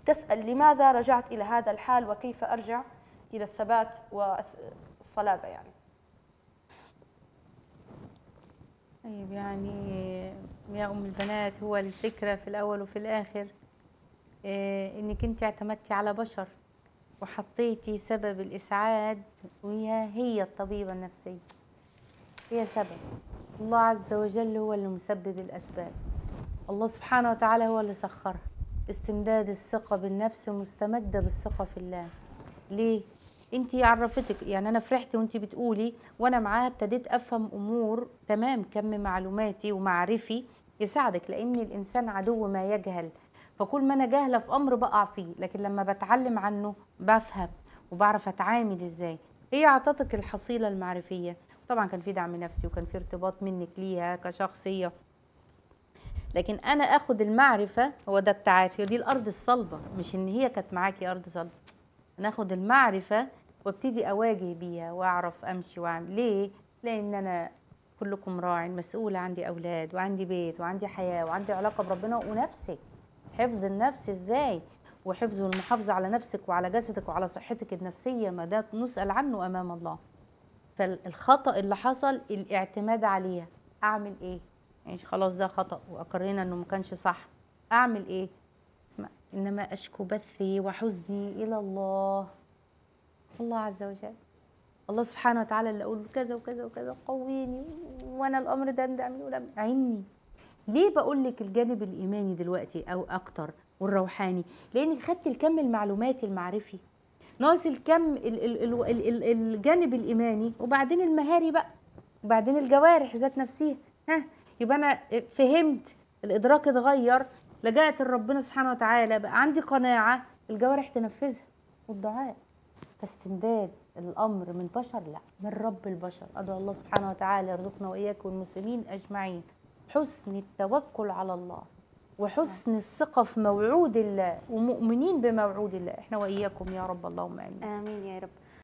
تسأل لماذا رجعت إلى هذا الحال وكيف أرجع إلى الثبات والصلابة يعني طيب يعني يا أم البنات هو الفكرة في الأول وفي الآخر إيه إنك أنت اعتمدتي على بشر وحطيتي سبب الإسعاد وهي هي الطبيبة النفسية هي سبب الله عز وجل هو اللي مسبب الأسباب الله سبحانه وتعالى هو اللي سخرها استمداد الثقة بالنفس مستمدة بالثقة في الله ليه؟ انت عرفتك يعني انا فرحت وانت بتقولي وانا معاها ابتديت افهم امور تمام كم معلوماتي ومعرفي يساعدك لان الانسان عدو ما يجهل فكل ما انا جاهله في امر بقع فيه لكن لما بتعلم عنه بفهم وبعرف اتعامل ازاي هي اعطتك الحصيله المعرفيه طبعا كان في دعم نفسي وكان في ارتباط منك ليها كشخصيه لكن انا اخد المعرفه هو ده التعافي ودي الارض الصلبه مش ان هي كانت معاكي ارض صلبه انا اخد المعرفه وابتدي اواجه بيها واعرف امشي واعمل ليه لان انا كلكم راع مسؤوله عندي اولاد وعندي بيت وعندي حياه وعندي علاقه بربنا ونفسك حفظ النفس ازاي وحفظ والمحافظه على نفسك وعلى جسدك وعلى صحتك النفسيه ما ده نسال عنه امام الله فالخطا اللي حصل الاعتماد عليها اعمل ايه يعني خلاص ده خطا واقرينا انه ما كانش صح اعمل ايه اسمع انما اشكو بثي وحزني الى الله الله عز وجل الله سبحانه وتعالى اللي اقول له كذا وكذا وكذا قويني وانا الامر ده ده اعمله ولا عيني ليه بقول لك الجانب الايماني دلوقتي او اكتر والروحاني لانك خدت الكم المعلوماتي المعرفي ناقص الكم ال ال ال ال ال الجانب الايماني وبعدين المهاري بقى وبعدين الجوارح ذات نفسها ها يبقى انا فهمت الادراك اتغير لجأت لربنا سبحانه وتعالى بقى عندي قناعه الجوارح تنفذها والدعاء فاستمداد الامر من بشر لا من رب البشر ادعو الله سبحانه وتعالى يرزقنا واياكم والمسلمين اجمعين حسن التوكل على الله وحسن الثقة في موعود الله ومؤمنين بموعود الله احنا وإياكم يا رب اللهم آمين آمين يا رب